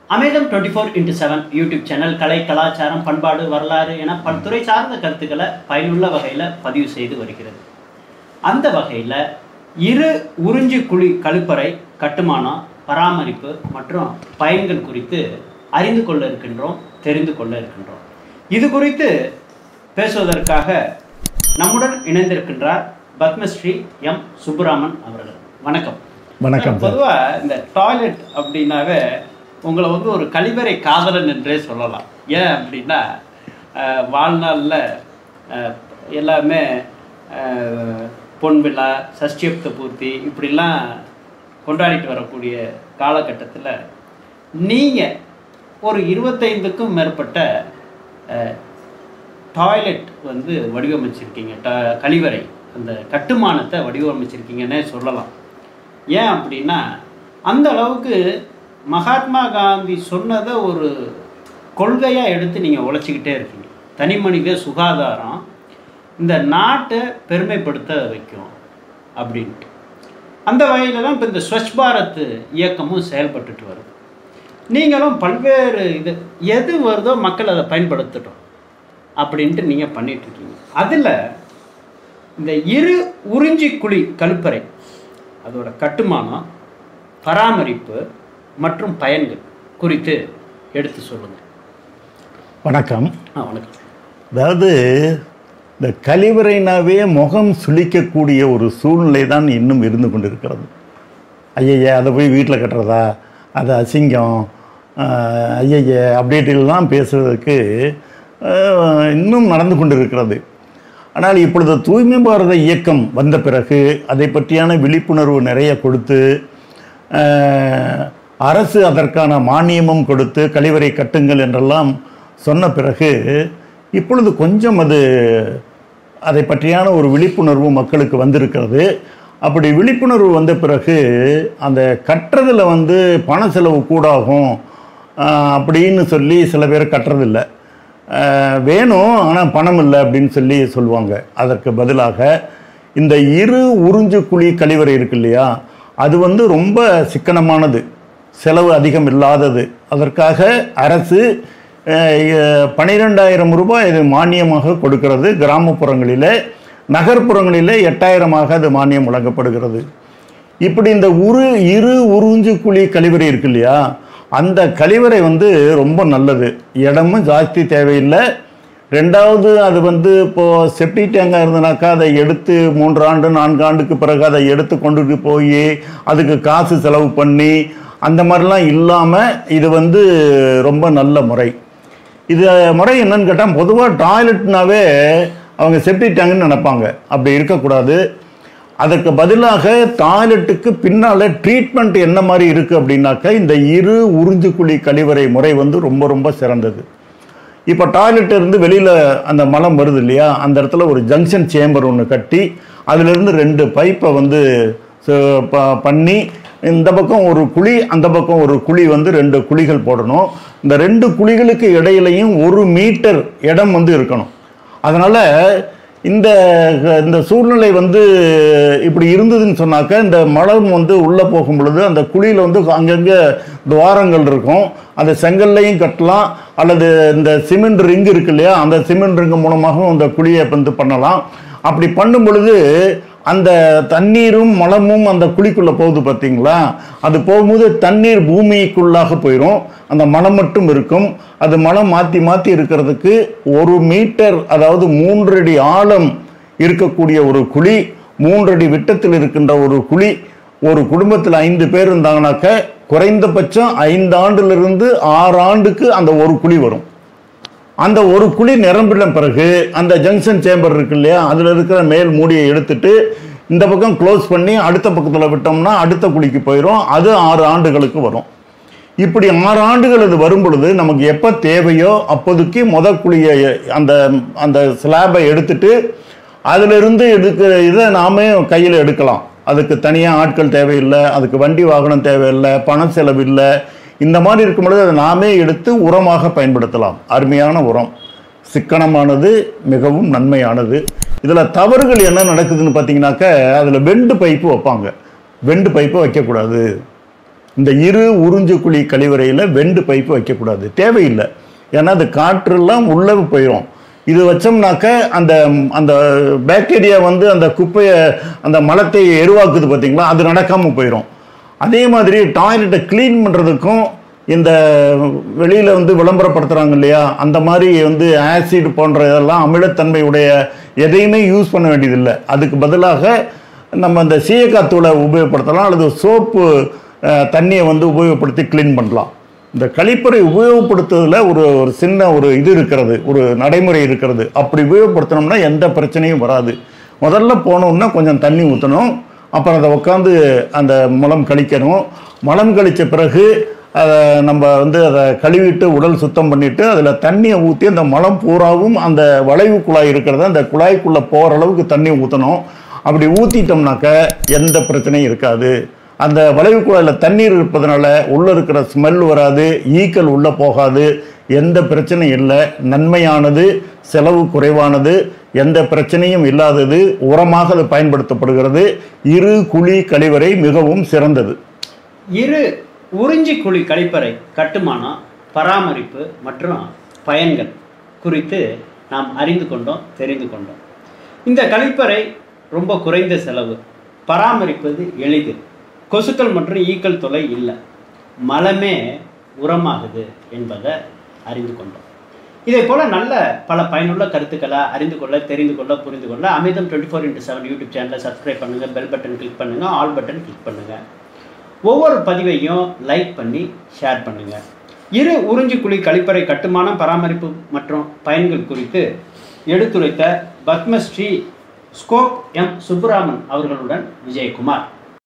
அமேதம் twenty four into seven YouTube channel கலை கலாச்சாரம் பண்பாடு வரலாறு என பல்துறை சார்ந்த கருத்துக்களை பயனுள்ள வகையில் பதிவு செய்து வருகிறது அந்த வகையில் இரு உறிஞ்சி குழி கழிப்பறை கட்டுமானம் பராமரிப்பு மற்றும் பயன்கள் குறித்து அறிந்து கொள்ள இருக்கின்றோம் தெரிந்து கொள்ள இருக்கின்றோம் இது குறித்து பேசுவதற்காக நம்முடன் இணைந்திருக்கின்றார் பத்மஸ்ரீ எம் சுப்புராமன் அவர்கள் வணக்கம் வணக்கம் சார் பொதுவாக இந்த டாய்லெட் அப்படின்னாவே உங்களை வந்து ஒரு கழிவறை காதலன் என்றே சொல்லலாம் ஏன் அப்படின்னா அஹ், வாழ்நாளில் அஹ், எல்லாமே அஹ், பொன் விழா சஷ்டியப்த பூர்த்தி இப்படிலாம் கொண்டாடிட்டு வரக்கூடிய காலகட்டத்தில் நீங்கள் ஒரு இருபத்தைந்துக்கும் மேற்பட்ட அஹ், டாய்லெட் வந்து வடிவமைச்சிருக்கீங்க ட கழிவறை அந்த கட்டுமானத்தை வடிவமைச்சிருக்கீங்கன்னே சொல்லலாம் ஏன் அப்படின்னா அந்த அளவுக்கு மகாத்மா காந்தி சொன்னதை ஒரு கொள்கையாக எடுத்து நீங்கள் உழைச்சிக்கிட்டே இருக்கீங்க தனி மனித சுகாதாரம் இந்த நாட்டை பெருமைப்படுத்த வைக்கும் அப்படின்ட்டு அந்த வகையில் தான் இப்போ இந்த ஸ்வச் பாரத் இயக்கமும் செயல்பட்டுட்டு வருது நீங்களும் பல்வேறு இது எது வருதோ மக்கள் அதை பயன்படுத்தட்டும் அப்படின்ட்டு நீங்கள் பண்ணிகிட்ருக்கீங்க அதில் இந்த இரு உறிஞ்சி குழி கழிப்பறை அதோட கட்டுமானம் பராமரிப்பு மற்றும் பயன்கள் குறித்து எடுத்து சொல்லுங்கள் வணக்கம் ஆ வணக்கம் அதாவது இந்த கழிவறைனாவே முகம் சுளிக்கக்கூடிய ஒரு சூழ்நிலை தான் இன்னும் இருந்து கொண்டிருக்கிறது ஐயய்ய அதை போய் வீட்டில் கட்டுறதா அது அசிங்கம் ஆஹ், ஐயய்ய அப்படின்ட்டுலாம் பேசுவதற்கு ஆஹ், இன்னும் நடந்து கொண்டிருக்கிறது ஆனால் இப்பொழுது தூய்மை பாரத இயக்கம் வந்த பிறகு அதை பற்றியான விழிப்புணர்வு நிறைய கொடுத்து ஆஹ், அரசு அதற்கான மானியமும் கொடுத்து கழிவறை கட்டுங்கள் என்றெல்லாம் சொன்ன பிறகு இப்பொழுது கொஞ்சம் அது அதை பற்றியான ஒரு விழிப்புணர்வு மக்களுக்கு வந்திருக்கிறது அப்படி விழிப்புணர்வு வந்த பிறகு அந்த கட்டுறதுல வந்து பண செலவு கூடாகும் ஆஹ், அப்படின்னு சொல்லி சில பேர் கட்டுறதில்ல ஆஹ், வேணும் ஆனால் பணம் இல்லை அப்படின்னு சொல்லி சொல்லுவாங்க அதற்கு பதிலாக இந்த இரு உறிஞ்சு குழி கழிவறை இருக்கு இல்லையா அது வந்து ரொம்ப சிக்கனமானது செலவு அதிகம் இல்லாதது அதற்காக அரசு பனிரெண்டாயிரம் ரூபாய் இது மானியமாக கொடுக்கிறது கிராமப்புறங்களிலே நகர்ப்புறங்களிலே எட்டாயிரமாக அது மானியம் வழங்கப்படுகிறது இப்படி இந்த உரு இரு உறிஞ்சு குழி கழிவறை இருக்கு இல்லையா அந்த கழிவறை வந்து ரொம்ப நல்லது இடமும் ஜாஸ்தி தேவையில்லை ரெண்டாவது அது வந்து இப்போது செப்டி டேங்காக இருந்தனாக்கா அதை எடுத்து மூன்று ஆண்டு நான்கு ஆண்டுக்கு பிறகு அதை எடுத்து கொண்டுட்டு போய் அதுக்கு காசு செலவு பண்ணி அந்த மாதிரிலாம் இல்லாமல் இது வந்து ரொம்ப நல்ல முறை இது முறை என்னன்னு கேட்டால் பொதுவாக டாய்லெட்னாவே அவங்க செப்டி டேங்குன்னு நினைப்பாங்க அப்படி இருக்கக்கூடாது அதற்கு பதிலாக டாய்லெட்டுக்கு பின்னால் ட்ரீட்மெண்ட் என்ன மாதிரி இருக்குது அப்படின்னாக்கா இந்த இரு உறிஞ்சு குழி கழிவறை முறை வந்து ரொம்ப ரொம்ப சிறந்தது இப்போ டாய்லெட் இருந்து வெளியில் அந்த மலம் வருது இல்லையா அந்த இடத்துல ஒரு ஜங்ஷன் சேம்பர் ஒன்று கட்டி அதிலிருந்து ரெண்டு பைப்பை வந்து ச- ப- பண்ணி இந்த பக்கம் ஒரு குழி அந்த பக்கம் ஒரு குழி வந்து ரெண்டு குழிகள் போடணும் இந்த ரெண்டு குழிகளுக்கு இடையிலையும் ஒரு மீட்டர் இடம் வந்து இருக்கணும் அதனால் இந்த இந்த சூழ்நிலை வந்து இப்படி இருந்ததுன்னு சொன்னாக்க இந்த மலம் வந்து உள்ளே போகும் பொழுது அந்த குழியில் வந்து அங்கங்கே துவாரங்கள் இருக்கும் அந்த செங்கல்லையும் கட்டலாம் அல்லது இந்த சிமெண்ட் ரிங் இருக்கு இல்லையா அந்த சிமெண்ட் ரிங் மூலமாகவும் அந்த குழியை வந்து பண்ணலாம் அப்படி பண்ணும் பொழுது அந்த தண்ணீரும் மலமும் அந்த குழிக்குள்ளே போகுது பார்த்தீங்களா அது போகும்போது தண்ணீர் பூமிக்குள்ளாக போயிடும் அந்த மலம் மட்டும் இருக்கும் அது மலம் மாற்றி மாற்றி இருக்கிறதுக்கு ஒரு மீட்டர் அதாவது மூன்றடி ஆழம் இருக்கக்கூடிய ஒரு குழி மூன்றடி விட்டத்தில் இருக்கின்ற ஒரு குழி ஒரு குடும்பத்தில் ஐந்து பேர் இருந்தாங்கனாக்க குறைந்தபட்சம் ஐந்து ஆண்டிலிருந்து ஆறு ஆண்டுக்கு அந்த ஒரு குழி வரும் அந்த ஒரு குழி நிரம்பின பிறகு அந்த ஜங்ஷன் சேம்பர் இருக்கு இல்லையா அதில் இருக்கிற மேல் மூடியை எடுத்துட்டு இந்த பக்கம் க்ளோஸ் பண்ணி அடுத்த பக்கத்தில் விட்டோம்னா அடுத்த குழிக்கு போயிடும் அது ஆறு ஆண்டுகளுக்கு வரும் இப்படி ஆறு ஆண்டுகள் அது வரும் பொழுது நமக்கு எப்போ தேவையோ அப்போதைக்கு முத குழியை அந்த அந்த ஸ்லாபை எடுத்துட்டு அதிலிருந்து எடுக்கிற இதை நாமே கையில் எடுக்கலாம் அதுக்கு தனியாக ஆட்கள் தேவையில்லை அதுக்கு வண்டி வாகனம் தேவையில்லை பண செலவு இல்லை இந்த மாதிரி இருக்கும் பொழுது அதை நாமே எடுத்து உரமாக பயன்படுத்தலாம் அருமையான உரம் சிக்கனமானது மிகவும் நன்மையானது இதில் தவறுகள் என்ன நடக்குதுன்னு பார்த்தீங்கன்னாக்க அதில் வெண்டு பைப்பு வைப்பாங்க வெண்டு பைப்பை வைக்கக்கூடாது இந்த இரு உறிஞ்சு குழி கழிவறையில் வெண்டு பைப்பு வைக்கக்கூடாது தேவையில்லை ஏன்னா அது காற்றெல்லாம் உள்ளே போயிடும் இது வச்சோம்னாக்க அந்த அந்த பாக்டீரியா வந்து அந்த குப்பையை அந்த மலத்தை எருவாக்குது பார்த்தீங்களா அது நடக்காமல் போயிடும் அதே மாதிரி டாய்லெட்டை க்ளீன் பண்ணுறதுக்கும் இந்த வெளியில் வந்து விளம்பரப்படுத்துகிறாங்க இல்லையா அந்த மாதிரி வந்து ஆசிட் போன்ற இதெல்லாம் அமிலத்தன்மை உடைய எதையுமே யூஸ் பண்ண வேண்டியதில்லை அதுக்கு பதிலாக நம்ம இந்த சீயக்காத்தூளை உபயோகப்படுத்தலாம் அல்லது சோப்பு தண்ணியை வந்து உபயோகப்படுத்தி க்ளீன் பண்ணலாம் இந்த கழிப்பறை உபயோகப்படுத்துறதுல ஒரு ஒரு சின்ன ஒரு இது இருக்கிறது ஒரு நடைமுறை இருக்கிறது அப்படி உபயோகப்படுத்தினோம்னா எந்த பிரச்சனையும் வராது முதல்ல போனோம்னா கொஞ்சம் தண்ணி ஊற்றணும் அப்புறம் அதை உட்காந்து அந்த மலம் கழிக்கணும் மலம் கழித்த பிறகு அதை நம்ம வந்து அதை கழுவிட்டு உடல் சுத்தம் பண்ணிட்டு அதில் தண்ணியை ஊற்றி அந்த மலம் பூராவும் அந்த வளைவு குழாய் இருக்கிறத அந்த குழாய்க்குள்ளே போகிற அளவுக்கு தண்ணி ஊற்றணும் அப்படி ஊற்றிட்டோம்னாக்க எந்த பிரச்சனையும் இருக்காது அந்த வளைவு குழாயில் தண்ணீர் இருப்பதனால உள்ளே இருக்கிற ஸ்மெல் வராது ஈக்கள் உள்ளே போகாது எந்த பிரச்சனையும் இல்லை நன்மையானது செலவு குறைவானது எந்த பிரச்சனையும் இல்லாதது உரமாக அது பயன்படுத்தப்படுகிறது இரு குழி கழிவறை மிகவும் சிறந்தது இரு உறிஞ்சி குழி கழிப்பறை கட்டுமானம் பராமரிப்பு மற்றும் பயன்கள் குறித்து நாம் அறிந்து கொண்டோம் தெரிந்து கொண்டோம் இந்த கழிப்பறை ரொம்ப குறைந்த செலவு பராமரிப்பது எளிது கொசுக்கள் மற்றும் ஈக்கள் தொலை இல்லை மலமே உரமாகுது என்பதை அறிந்து கொண்டோம் இதே போல நல்ல பல பயனுள்ள கருத்துக்களை அறிந்து கொள்ள தெரிந்து கொள்ள புரிந்து கொள்ள Amirtham twenty four into seven YouTube சேனலை சப்ஸ்கிரைப் பண்ணுங்கள் பெல் பட்டன் கிளிக் பண்ணுங்கள் ஆல் பட்டன் கிளிக் பண்ணுங்கள் ஒவ்வொரு பதிவையும் லைக் பண்ணி ஷேர் பண்ணுங்கள் இரு உறிஞ்சி குழி கழிப்பறை கட்டுமானம் பராமரிப்பு மற்றும் பயன்கள் குறித்து எடுத்துரைத்த பத்மஸ்ரீ ஸ்கோப் எம் சுப்புராமன் அவர்களுடன் விஜயகுமார்